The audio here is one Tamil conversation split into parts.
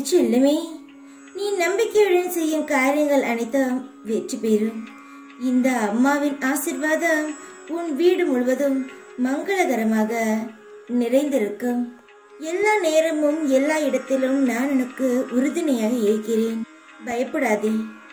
செல்லுமே நீ நம்பிக்கையுடன் செய்யும் காரியங்கள் அனைத்தும் வெற்றி பெறும் இந்த அம்மாவின் ஆசிர்வாதம் உன் வீடு முழுவதும் மங்களகரமாக நிறைந்திருக்கும் எல்லா நேரமும் எல்லா இடத்திலும் நான் உனக்கு உறுதுணையாக இருக்கிறேன் பயப்படாதே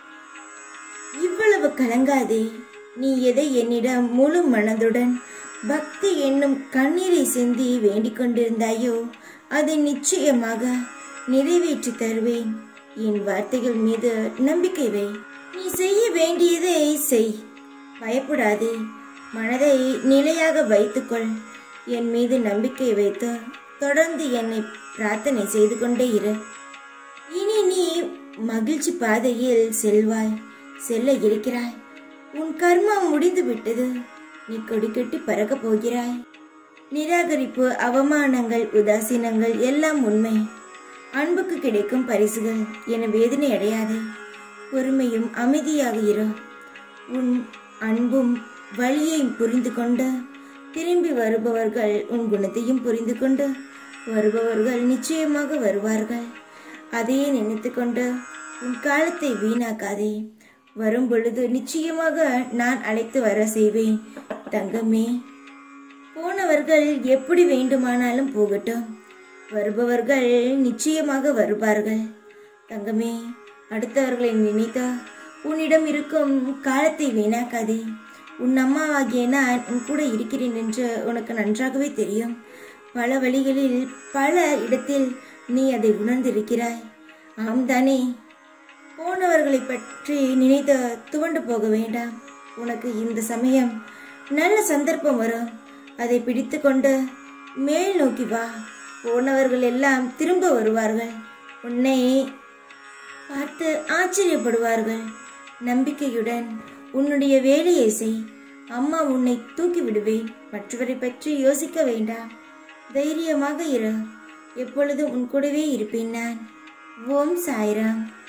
இவ்வளவு கலங்காதே நீ எதை என்னிடம் முழு மனதுடன் பக்தி என்னும் கண்ணீரை சிந்தி வேண்டிக் கொண்டிருந்தாயோ அதை நிச்சயமாக நிறைவேற்றி தருவேன் என் வார்த்தைகள் மீது நம்பிக்கை வை நீ செய்ய வேண்டியதை செய் பயப்படாதே மனதை நிலையாக வைத்துக்கொள் என் மீது நம்பிக்கை வைத்து தொடர்ந்து என்னை பிரார்த்தனை செய்து கொண்டே இரு இனி நீ மகிழ்ச்சி பாதையில் செல்வாய் செல்ல இருக்கிறாய் உன் கர்மம் முடிந்து விட்டது நீ கொடி கட்டி பறக்கப் போகிறாய் நிராகரிப்பு அவமானங்கள் உதாசீனங்கள் எல்லாம் உண்மை அன்புக்கு கிடைக்கும் பரிசுகள் என வேதனை அடையாதே பொறுமையும் அமைதியாக இரு உன் அன்பும் வழியையும் புரிந்து கொண்டு திரும்பி வருபவர்கள் உன் குணத்தையும் புரிந்து கொண்டு வருபவர்கள் நிச்சயமாக வருவார்கள் அதையே நினைத்து கொண்டு உன் காலத்தை வீணாக்காதே வரும் பொழுது நிச்சயமாக நான் அழைத்து வர செய்வேன் தங்கமே போனவர்கள் எப்படி வேண்டுமானாலும் போகட்டும் வருபவர்கள் நிச்சயமாக வருவார்கள் தங்கமே அடுத்தவர்களை நினைத்தா உன்னிடம் இருக்கும் காலத்தை வீணாக்காதே உன் அம்மாவாகிய நான் உன் கூட இருக்கிறேன் என்று உனக்கு நன்றாகவே தெரியும் பல வழிகளில் பல இடத்தில் நீ அதை உணர்ந்திருக்கிறாய் ஆம் தானே போனவர்களை பற்றி நினைத்து துவண்டு போக வேண்டாம் உனக்கு இந்த சமயம் நல்ல சந்தர்ப்பம் வரும் அதை பிடித்து கொண்டு மேல் நோக்கி வா போனவர்கள் எல்லாம் திரும்ப வருவார்கள் உன்னை பார்த்து ஆச்சரியப்படுவார்கள் நம்பிக்கையுடன் உன்னுடைய வேலையை செய் அம்மா உன்னை தூக்கி விடுவேன் மற்றவரை பற்றி யோசிக்க வேண்டாம் தைரியமாக இரு எப்பொழுதும் உன் கூடவே இருப்பேன் நான் ஓம் சாய்ராம்